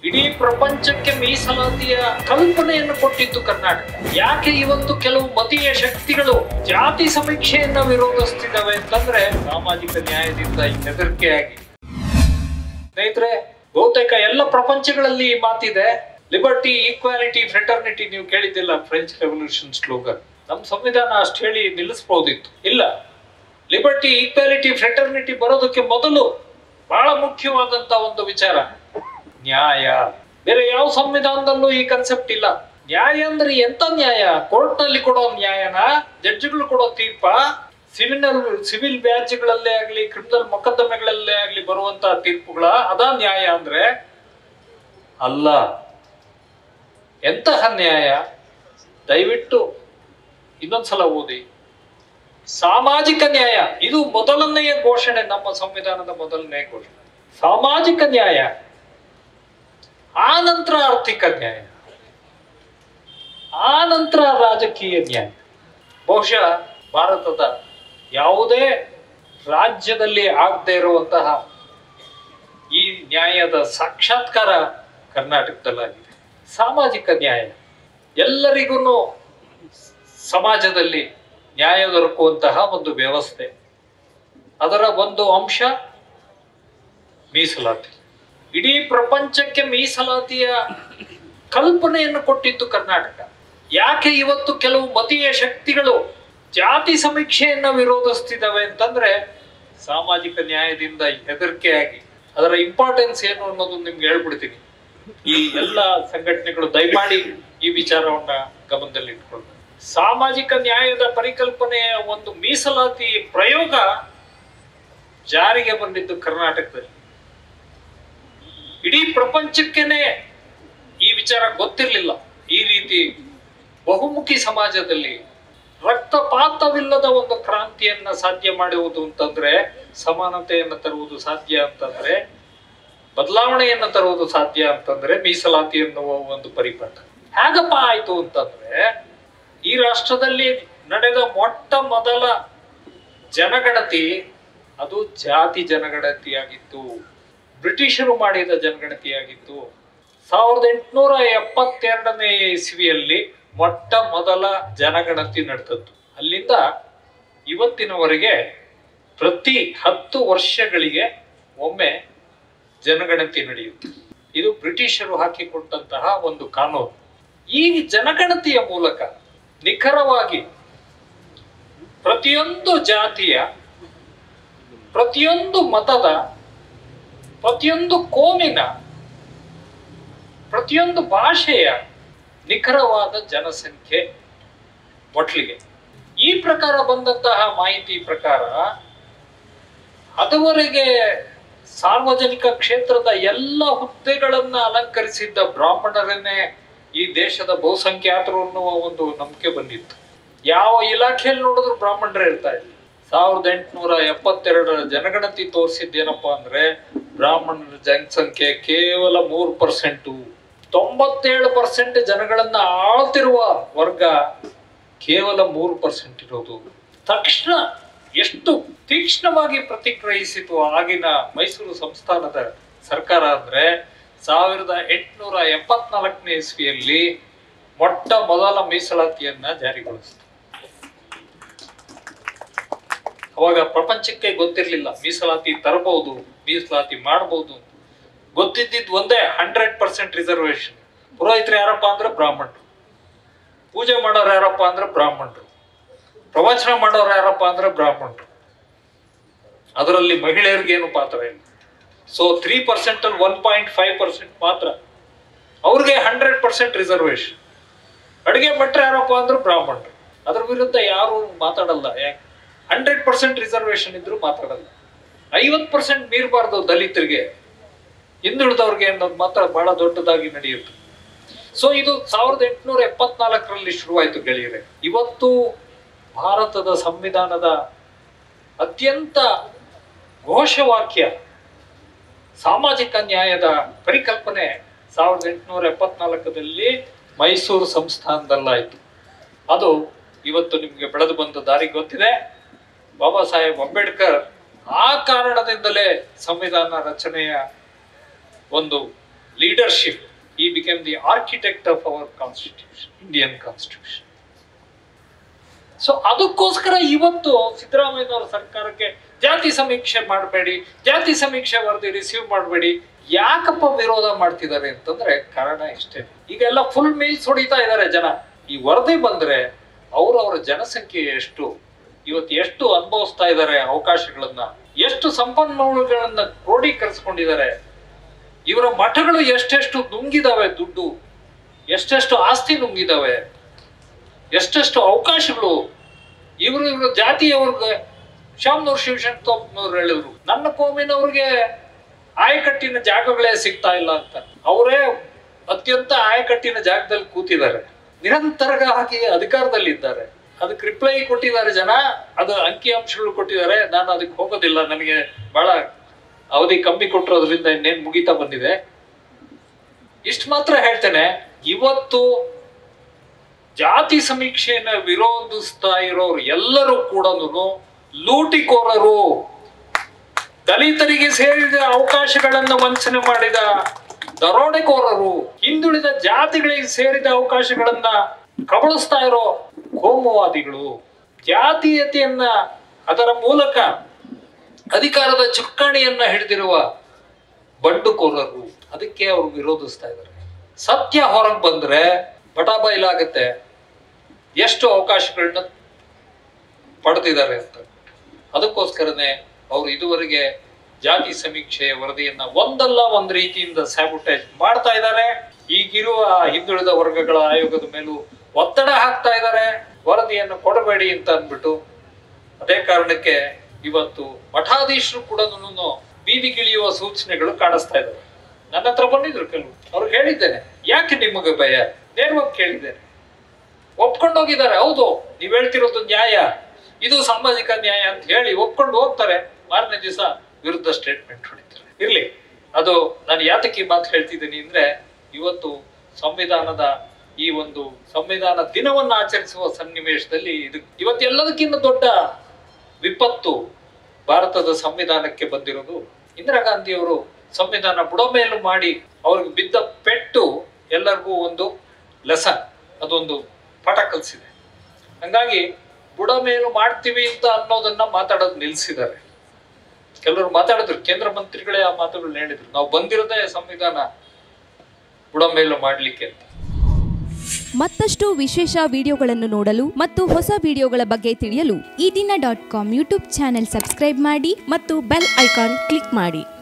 ಇಡೀ ಪ್ರಪಂಚಕ್ಕೆ ಮೀಸಲಾತಿಯ ಕಲ್ಪನೆಯನ್ನು ಕೊಟ್ಟಿತ್ತು ಕರ್ನಾಟಕ ಯಾಕೆ ಇವತ್ತು ಕೆಲವು ಮತೀಯ ಶಕ್ತಿಗಳು ಜಾತಿ ಸಮೀಕ್ಷೆಯನ್ನ ವಿರೋಧಿಸ್ತಿದ್ದಾವೆ ಅಂತಂದ್ರೆ ಸಾಮಾಜಿಕ ನ್ಯಾಯದಿಂದ ಹೆದರಿಕೆಯಾಗಿ ಸ್ನೇಹಿತರೆ ಬಹುತೇಕ ಎಲ್ಲ ಪ್ರಪಂಚಗಳಲ್ಲಿ ಈ ಮಾತಿದೆ ಲಿಬರ್ಟಿ ಈಕ್ವಾಲಿಟಿ ಫ್ರೆಟರ್ನಿಟಿ ನೀವು ಕೇಳಿದ್ದಿಲ್ಲ ಫ್ರೆಂಚ್ ರೆವಲ್ಯೂಷನ್ ಸ್ಲೋಗನ್ ನಮ್ಮ ಸಂವಿಧಾನ ಅಷ್ಟು ಹೇಳಿ ನಿಲ್ಲಿಸಬಹುದಿತ್ತು ಇಲ್ಲ ಲಿಬರ್ಟಿ ಈಕ್ವಾಲಿಟಿ ಫ್ರೆಟರ್ನಿಟಿ ಬರೋದಕ್ಕೆ ಮೊದಲು ಬಹಳ ಮುಖ್ಯವಾದಂತ ಒಂದು ವಿಚಾರ ನ್ಯಾಯ ಬೇರೆ ಯಾವ ಸಂವಿಧಾನದಲ್ಲೂ ಈ ಕನ್ಸೆಪ್ಟ್ ಇಲ್ಲ ನ್ಯಾಯ ಅಂದ್ರೆ ಎಂತ ನ್ಯಾಯ ಕೋರ್ಟ್ ನಲ್ಲಿ ಕೊಡೋ ನ್ಯಾಯನ ಜಡ್ಜ್ಗಳು ಕೊಡೋ ತೀರ್ಪ ಸಿವಿಲ್ ಸಿವಿಲ್ ವ್ಯಾಜ್ಯಗಳಲ್ಲೇ ಆಗ್ಲಿ ಕ್ರಿಮಿನಲ್ ಮೊಕದ್ದಮೆಗಳಲ್ಲೇ ಆಗ್ಲಿ ಬರುವಂತ ತೀರ್ಪುಗಳ ಅದಾ ನ್ಯಾಯ ಅಂದ್ರೆ ಅಲ್ಲ ಎಂತಹ ನ್ಯಾಯ ದಯವಿಟ್ಟು ಇನ್ನೊಂದ್ಸಲ ಓದಿ ಸಾಮಾಜಿಕ ನ್ಯಾಯ ಇದು ಮೊದಲನೆಯ ಘೋಷಣೆ ನಮ್ಮ ಸಂವಿಧಾನದ ಮೊದಲನೆಯ ಘೋಷಣೆ ಸಾಮಾಜಿಕ ನ್ಯಾಯ ಆ ನಂತರ ಆರ್ಥಿಕ ನ್ಯಾಯ ಆ ನಂತರ ರಾಜಕೀಯ ನ್ಯಾಯ ಬಹುಶಃ ಭಾರತದ ಯಾವುದೇ ರಾಜ್ಯದಲ್ಲಿ ಆಗದೆ ಇರುವಂತಹ ಈ ನ್ಯಾಯದ ಸಾಕ್ಷಾತ್ಕಾರ ಕರ್ನಾಟಕದಲ್ಲಾಗಿದೆ ಸಾಮಾಜಿಕ ನ್ಯಾಯ ಎಲ್ಲರಿಗೂ ಸಮಾಜದಲ್ಲಿ ನ್ಯಾಯ ದೊರಕುವಂತಹ ಒಂದು ವ್ಯವಸ್ಥೆ ಅದರ ಒಂದು ಅಂಶ ಮೀಸಲಾತಿ ಇಡೀ ಪ್ರಪಂಚಕ್ಕೆ ಮೀಸಲಾತಿಯ ಕಲ್ಪನೆಯನ್ನು ಕೊಟ್ಟಿತ್ತು ಕರ್ನಾಟಕ ಯಾಕೆ ಇವತ್ತು ಕೆಲವು ಮತೀಯ ಶಕ್ತಿಗಳು ಜಾತಿ ಸಮೀಕ್ಷೆಯನ್ನ ವಿರೋಧಿಸ್ತಿದ್ದಾವೆ ಅಂತಂದ್ರೆ ಸಾಮಾಜಿಕ ನ್ಯಾಯದಿಂದ ಹೆದರಿಕೆಯಾಗಿ ಅದರ ಇಂಪಾರ್ಟೆನ್ಸ್ ಏನು ಅನ್ನೋದು ನಿಮ್ಗೆ ಹೇಳ್ಬಿಡ್ತೀನಿ ಈ ಎಲ್ಲ ಸಂಘಟನೆಗಳು ದಯಮಾಡಿ ಈ ವಿಚಾರವನ್ನ ಗಮನದಲ್ಲಿ ಇಟ್ಕೊಂಡು ಸಾಮಾಜಿಕ ನ್ಯಾಯದ ಪರಿಕಲ್ಪನೆಯ ಒಂದು ಮೀಸಲಾತಿ ಪ್ರಯೋಗ ಜಾರಿಗೆ ಬಂದಿದ್ದು ಕರ್ನಾಟಕದಲ್ಲಿ ಇಡೀ ಪ್ರಪಂಚಕ್ಕೆನೆ ಈ ವಿಚಾರ ಗೊತ್ತಿರಲಿಲ್ಲ ಈ ರೀತಿ ಬಹುಮುಖಿ ಸಮಾಜದಲ್ಲಿ ರಕ್ತಪಾತವಿಲ್ಲದ ಒಂದು ಕ್ರಾಂತಿಯನ್ನ ಸಾಧ್ಯ ಮಾಡುವುದು ಅಂತಂದ್ರೆ ಸಮಾನತೆಯನ್ನು ತರುವುದು ಸಾಧ್ಯ ಅಂತಂದ್ರೆ ಬದಲಾವಣೆಯನ್ನ ತರುವುದು ಸಾಧ್ಯ ಅಂತಂದ್ರೆ ಮೀಸಲಾತಿ ಎನ್ನುವ ಒಂದು ಪರಿಪಾಠ ಹೇಗಪ್ಪ ಆಯ್ತು ಅಂತಂದ್ರೆ ಈ ರಾಷ್ಟ್ರದಲ್ಲಿ ನಡೆದ ಮೊಟ್ಟ ಮೊದಲ ಜನಗಣತಿ ಅದು ಜಾತಿ ಜನಗಣತಿಯಾಗಿತ್ತು ಬ್ರಿಟಿಷರು ಮಾಡಿದ ಜನಗಣತಿಯಾಗಿತ್ತು ಸಾವಿರದ ಎಂಟುನೂರ ಎಪ್ಪತ್ತೆರಡನೇ ಇಸ್ವಿಯಲ್ಲಿ ಮೊಟ್ಟ ಮೊದಲ ಜನಗಣತಿ ನಡೆದದ್ದು ಅಲ್ಲಿಂದ ಇವತ್ತಿನವರೆಗೆ ಪ್ರತಿ ಹತ್ತು ವರ್ಷಗಳಿಗೆ ಒಮ್ಮೆ ಜನಗಣತಿ ನಡೆಯುತ್ತೆ ಇದು ಬ್ರಿಟಿಷರು ಹಾಕಿಕೊಟ್ಟಂತಹ ಒಂದು ಕಾನೂನು ಈ ಜನಗಣತಿಯ ಮೂಲಕ ನಿಖರವಾಗಿ ಪ್ರತಿಯೊಂದು ಜಾತಿಯ ಪ್ರತಿಯೊಂದು ಮತದ ಪ್ರತಿಯೊಂದು ಕೋಮಿನ ಪ್ರತಿಯೊಂದು ಭಾಷೆಯ ನಿಖರವಾದ ಜನಸಂಖ್ಯೆ ಮೊಟ್ಲಿಗೆ ಈ ಪ್ರಕಾರ ಬಂದಂತಹ ಮಾಹಿತಿ ಪ್ರಕಾರ ಅದುವರೆಗೆ ಸಾರ್ವಜನಿಕ ಕ್ಷೇತ್ರದ ಎಲ್ಲ ಹುದ್ದೆಗಳನ್ನ ಅಲಂಕರಿಸಿದ್ದ ಬ್ರಾಹ್ಮಣರನ್ನೇ ಈ ದೇಶದ ಬಹುಸಂಖ್ಯಾತರು ಅನ್ನುವ ಒಂದು ನಂಬಿಕೆ ಬಂದಿತ್ತು ಯಾವ ಇಲಾಖೆಯಲ್ಲಿ ನೋಡಿದ್ರು ಬ್ರಾಹ್ಮಣರೇ ಇರ್ತಾ ಇದ್ರು ಸಾವಿರದ ಎಂಟುನೂರ ಎಪ್ಪತ್ತೆರಡರ ಜನಗಣತಿ ತೋರಿಸಿದ್ದೇನಪ್ಪಾ ಅಂದ್ರೆ ಬ್ರಾಹ್ಮಣರ ಜನಸಂಖ್ಯೆ ಕೇವಲ ಮೂರು ಪರ್ಸೆಂಟು ತೊಂಬತ್ತೇಳು ಪರ್ಸೆಂಟ್ ಜನಗಳನ್ನ ಆಳ್ತಿರುವ ವರ್ಗ ಕೇವಲ ಮೂರು ಪರ್ಸೆಂಟ್ ಇರೋದು ತಕ್ಷಣ ಎಷ್ಟು ತೀಕ್ಷ್ಣವಾಗಿ ಪ್ರತಿಕ್ರಿಯಿಸಿತು ಆಗಿನ ಮೈಸೂರು ಸಂಸ್ಥಾನದ ಸರ್ಕಾರ ಅಂದ್ರೆ ಸಾವಿರದ ಎಂಟುನೂರ ಎಪ್ಪತ್ನಾಲ್ಕನೇ ಇಸ್ವಿಯಲ್ಲಿ ಮೊಟ್ಟ ಮೊದಲ ಮೀಸಲಾತಿಯನ್ನ ಜಾರಿಗೊಳಿಸಿತು ಅವಾಗ ಪ್ರಪಂಚಕ್ಕೆ ಗೊತ್ತಿರ್ಲಿಲ್ಲ ಮೀಸಲಾತಿ ತರಬಹುದು ಮೀಸಲಾತಿ ಮಾಡಬಹುದು ಗೊತ್ತಿದ್ದಿದ್ ಒಂದೇ ಹಂಡ್ರೆಡ್ ಪರ್ಸೆಂಟ್ ರಿಸರ್ವೇಶನ್ ಪುರೋಹಿತರು ಯಾರಪ್ಪ ಅಂದ್ರೆ ಬ್ರಾಹ್ಮಣರು ಪೂಜೆ ಮಾಡೋರು ಯಾರಪ್ಪ ಅಂದ್ರೆ ಬ್ರಾಹ್ಮಣರು ಪ್ರವಚನ ಮಾಡೋರು ಯಾರಪ್ಪ ಅಂದ್ರೆ ಬ್ರಾಹ್ಮಣರು ಅದರಲ್ಲಿ ಮಹಿಳೆಯರಿಗೇನು ಪಾತ್ರ ಇಲ್ಲ ಸೊ ತ್ರೀ ಪರ್ಸೆಂಟ್ ಅಲ್ಲಿ ಒನ್ ಪಾಯಿಂಟ್ ಫೈವ್ ಪರ್ಸೆಂಟ್ ಮಾತ್ರ ಅವ್ರಿಗೆ ಹಂಡ್ರೆಡ್ ಪರ್ಸೆಂಟ್ ರಿಸರ್ವೇಶನ್ ಅಡುಗೆ ಭಟ್ರು ಯಾರಪ್ಪ ಅಂದ್ರೆ ಬ್ರಾಹ್ಮಣರು ಅದ್ರ ವಿರುದ್ಧ ಯಾರು ಮಾತಾಡಲ್ಲ ಯಾಕೆ ಹಂಡ್ರೆಡ್ ಪರ್ಸೆಂಟ್ ರಿಸರ್ವೇಶನ್ ಇದ್ರು ಮಾತಾಡಲ್ಲ ಐವತ್ ಪರ್ಸೆಂಟ್ ಮೀರಬಾರ್ದು ದಲಿತರಿಗೆ ಹಿಂದುಳಿದವ್ರಿಗೆ ಅನ್ನೋದು ಮಾತ್ರ ಬಹಳ ದೊಡ್ಡದಾಗಿ ನಡೆಯುತ್ತೆ ಸೊ ಇದು ಸಾವಿರದ ಎಂಟುನೂರ ಎಪ್ಪತ್ನಾಲ್ಕರಲ್ಲಿ ಶುರುವಾಯಿತು ಗೆಳೆಯರೆ ಇವತ್ತು ಭಾರತದ ಸಂವಿಧಾನದ ಅತ್ಯಂತ ಘೋಷವಾಕ್ಯ ಸಾಮಾಜಿಕ ನ್ಯಾಯದ ಪರಿಕಲ್ಪನೆ ಸಾವಿರದ ಎಂಟುನೂರ ಎಪ್ಪತ್ನಾಲ್ಕರಲ್ಲಿ ಮೈಸೂರು ಸಂಸ್ಥಾನದಲ್ಲಾಯಿತು ಅದು ಇವತ್ತು ನಿಮಗೆ ಬೆಳೆದು ಬಂದ ದಾರಿ ಗೊತ್ತಿದೆ ಬಾಬಾ ಸಾಹೇಬ್ ಅಂಬೇಡ್ಕರ್ ಆ ಕಾರಣದಿಂದಲೇ ಸಂವಿಧಾನ ರಚನೆಯ ಒಂದು leadership, he became the architect of our constitution, Indian constitution. So ಅದಕ್ಕೋಸ್ಕರ ಇವತ್ತು ಸಿದ್ದರಾಮಯ್ಯನವರ ಸರ್ಕಾರಕ್ಕೆ ಜಾತಿ ಸಮೀಕ್ಷೆ ಮಾಡಬೇಡಿ ಜಾತಿ ಸಮೀಕ್ಷೆ ವರದಿ ರಿಸೀವ್ ಮಾಡಬೇಡಿ ಯಾಕಪ್ಪ ವಿರೋಧ ಮಾಡ್ತಿದ್ದಾರೆ ಅಂತಂದ್ರೆ ಕಾರಣ ಇಷ್ಟೇ ಈಗೆಲ್ಲ ಫುಲ್ ಮೀಲ್ಸ್ ಹೊಡಿತಾ ಇದ್ದಾರೆ ಜನ ಈ ವರದಿ ಬಂದ್ರೆ ಅವ್ರವ್ರ ಜನಸಂಖ್ಯೆ ಎಷ್ಟು ಇವತ್ತು ಎಷ್ಟು ಅನುಭವಿಸ್ತಾ ಇದ್ದಾರೆ ಅವಕಾಶಗಳನ್ನ ಎಷ್ಟು ಸಂಪನ್ಮೂಲಗಳನ್ನ ಕ್ರೋಢೀಕರಿಸ್ಕೊಂಡಿದ್ದಾರೆ ಇವರ ಮಠಗಳು ಎಷ್ಟೆಷ್ಟು ನುಂಗಿದಾವೆ ದುಡ್ಡು ಎಷ್ಟೆಷ್ಟು ಆಸ್ತಿ ನುಂಗಿದಾವೆ ಎಷ್ಟೆಷ್ಟು ಅವಕಾಶಗಳು ಇವರು ಇವರು ಜಾತಿಯವ್ರಿಗೆ ಶಾಮನೂರ್ ಶಿವಶಂಕರಪ್ಪನವ್ರು ಹೇಳಿದ್ರು ನನ್ನ ಕೋಮಿನವ್ರಿಗೆ ಆಯಕಟ್ಟಿನ ಜಾಗಗಳೇ ಸಿಗ್ತಾ ಇಲ್ಲ ಅಂತ ಅವರೇ ಅತ್ಯಂತ ಆಯಕಟ್ಟಿನ ಜಾಗದಲ್ಲಿ ಕೂತಿದ್ದಾರೆ ನಿರಂತರವಾಗಿ ಅಧಿಕಾರದಲ್ಲಿದ್ದಾರೆ ಅದಕ್ಕೆ ರಿಪ್ಲೈ ಕೊಟ್ಟಿದ್ದಾರೆ ಜನ ಅದು ಅಂಕಿ ಅಂಶಗಳು ಕೊಟ್ಟಿದ್ದಾರೆ ನಾನು ಅದಕ್ಕೆ ಹೋಗೋದಿಲ್ಲ ನನಗೆ ಬಹಳ ಅವಧಿ ಕಮ್ಮಿ ಕೊಟ್ಟಿರೋದ್ರಿಂದ ಇನ್ನೇನ್ ಮುಗಿತಾ ಬಂದಿದೆ ಇಷ್ಟು ಮಾತ್ರ ಹೇಳ್ತೇನೆ ಇವತ್ತು ಜಾತಿ ಸಮೀಕ್ಷೆಯನ್ನ ವಿರೋಧಿಸ್ತಾ ಇರೋರು ಎಲ್ಲರೂ ಕೂಡ ಲೂಟಿಕೋರರು ದಲಿತರಿಗೆ ಸೇರಿದ ಅವಕಾಶಗಳನ್ನು ವಂಚನೆ ಮಾಡಿದ ದರೋಡೆಕೋರರು ಹಿಂದುಳಿದ ಜಾತಿಗಳಿಗೆ ಸೇರಿದ ಅವಕಾಶಗಳನ್ನ ಕಬಳಿಸ್ತಾ ಇರೋ ಕೋಮುವಾದಿಗಳು ಜಾತೀಯತೆಯನ್ನ ಅದರ ಮೂಲಕ ಅಧಿಕಾರದ ಚುಕ್ಕಾಣಿಯನ್ನ ಹಿಡಿದಿರುವ ಬಂಡುಕೋರರು ಅದಕ್ಕೆ ಅವರು ವಿರೋಧಿಸ್ತಾ ಇದ್ದಾರೆ ಸತ್ಯ ಹೊರಗೆ ಬಂದ್ರೆ ಬಟಾ ಬಯಲಾಗತ್ತೆ ಎಷ್ಟು ಅವಕಾಶಗಳನ್ನ ಪಡೆದಿದ್ದಾರೆ ಅಂತ ಅದಕ್ಕೋಸ್ಕರನೇ ಅವರು ಇದುವರೆಗೆ ಜಾತಿ ಸಮೀಕ್ಷೆಯ ವರದಿಯನ್ನ ಒಂದಲ್ಲ ಒಂದ್ ರೀತಿಯಿಂದ ಸ್ಯಾಬುಟೈಸ್ ಮಾಡ್ತಾ ಇದ್ದಾರೆ ಈಗಿರುವ ಹಿಂದುಳಿದ ವರ್ಗಗಳ ಆಯೋಗದ ಮೇಲೂ ಒತ್ತಡ ಹಾಕ್ತಾ ಇದ್ದಾರೆ ವರದಿಯನ್ನು ಕೊಡಬೇಡಿ ಅಂತ ಅಂದ್ಬಿಟ್ಟು ಅದೇ ಕಾರಣಕ್ಕೆ ಇವತ್ತು ಮಠಾಧೀಶರು ಕೂಡ ಬೀದಿಗಿಳಿಯುವ ಸೂಚನೆಗಳು ಕಾಣಿಸ್ತಾ ಇದ್ದಾವೆ ನನ್ನ ಹತ್ರ ಬಂದಿದ್ರು ಕೆಲವು ಅವ್ರಿಗೆ ಹೇಳಿದ್ದೇನೆ ಯಾಕೆ ನಿಮಗೆ ಭಯ ನೇರವಾಗಿ ಕೇಳಿದ್ದೇನೆ ಒಪ್ಕೊಂಡು ಹೋಗಿದ್ದಾರೆ ಹೌದು ನೀವ್ ಹೇಳ್ತಿರೋದು ನ್ಯಾಯ ಇದು ಸಾಮಾಜಿಕ ನ್ಯಾಯ ಅಂತ ಹೇಳಿ ಒಪ್ಕೊಂಡು ಹೋಗ್ತಾರೆ ಮಾರನೇ ದಿವಸ ವಿರುದ್ಧ ಸ್ಟೇಟ್ಮೆಂಟ್ ಹೊಡಿತಾರೆ ಇರ್ಲಿ ಅದು ನಾನು ಯಾತಕ್ಕೆ ಈ ಮಾತು ಹೇಳ್ತಿದ್ದೀನಿ ಅಂದ್ರೆ ಇವತ್ತು ಸಂವಿಧಾನದ ಈ ಒಂದು ಸಂವಿಧಾನ ದಿನವನ್ನ ಆಚರಿಸುವ ಸನ್ನಿವೇಶದಲ್ಲಿ ಇದು ಇವತ್ತೆಲ್ಲದಕ್ಕಿಂತ ದೊಡ್ಡ ವಿಪತ್ತು ಭಾರತದ ಸಂವಿಧಾನಕ್ಕೆ ಬಂದಿರೋದು ಇಂದಿರಾ ಗಾಂಧಿಯವರು ಸಂವಿಧಾನ ಬುಡಮೇಲು ಮಾಡಿ ಅವ್ರಿಗೆ ಬಿದ್ದ ಪೆಟ್ಟು ಎಲ್ಲರಿಗೂ ಒಂದು ಲೆಸನ್ ಅದೊಂದು ಪಾಠ ಕಲಿಸಿದೆ ಹಂಗಾಗಿ ಬುಡಮೇಲು ಮಾಡ್ತೀವಿ ಅಂತ ಅನ್ನೋದನ್ನ ಮಾತಾಡೋದು ನಿಲ್ಸಿದ್ದಾರೆ ಕೆಲವರು ಮಾತಾಡಿದ್ರು ಕೇಂದ್ರ ಮಂತ್ರಿಗಳೇ ಆ ಮಾತುಗಳನ್ನ ಹೇಳಿದ್ರು ನಾವು ಬಂದಿರೋದೇ ಸಂವಿಧಾನ ಬುಡಮೇಲು ಮಾಡ್ಲಿಕ್ಕೆ ಅಂತ ಮತ್ತಷ್ಟು ವಿಶೇಷ ವಿಡಿಯೋಗಳನ್ನು ನೋಡಲು ಮತ್ತು ಹೊಸ ವಿಡಿಯೋಗಳ ಬಗ್ಗೆ ತಿಳಿಯಲು Ee Dina dot com YouTube channel subscribe ಮಾಡಿ ಮತ್ತು ಬೆಲ್ ಐಕಾನ್ ಕ್ಲಿಕ್ ಮಾಡಿ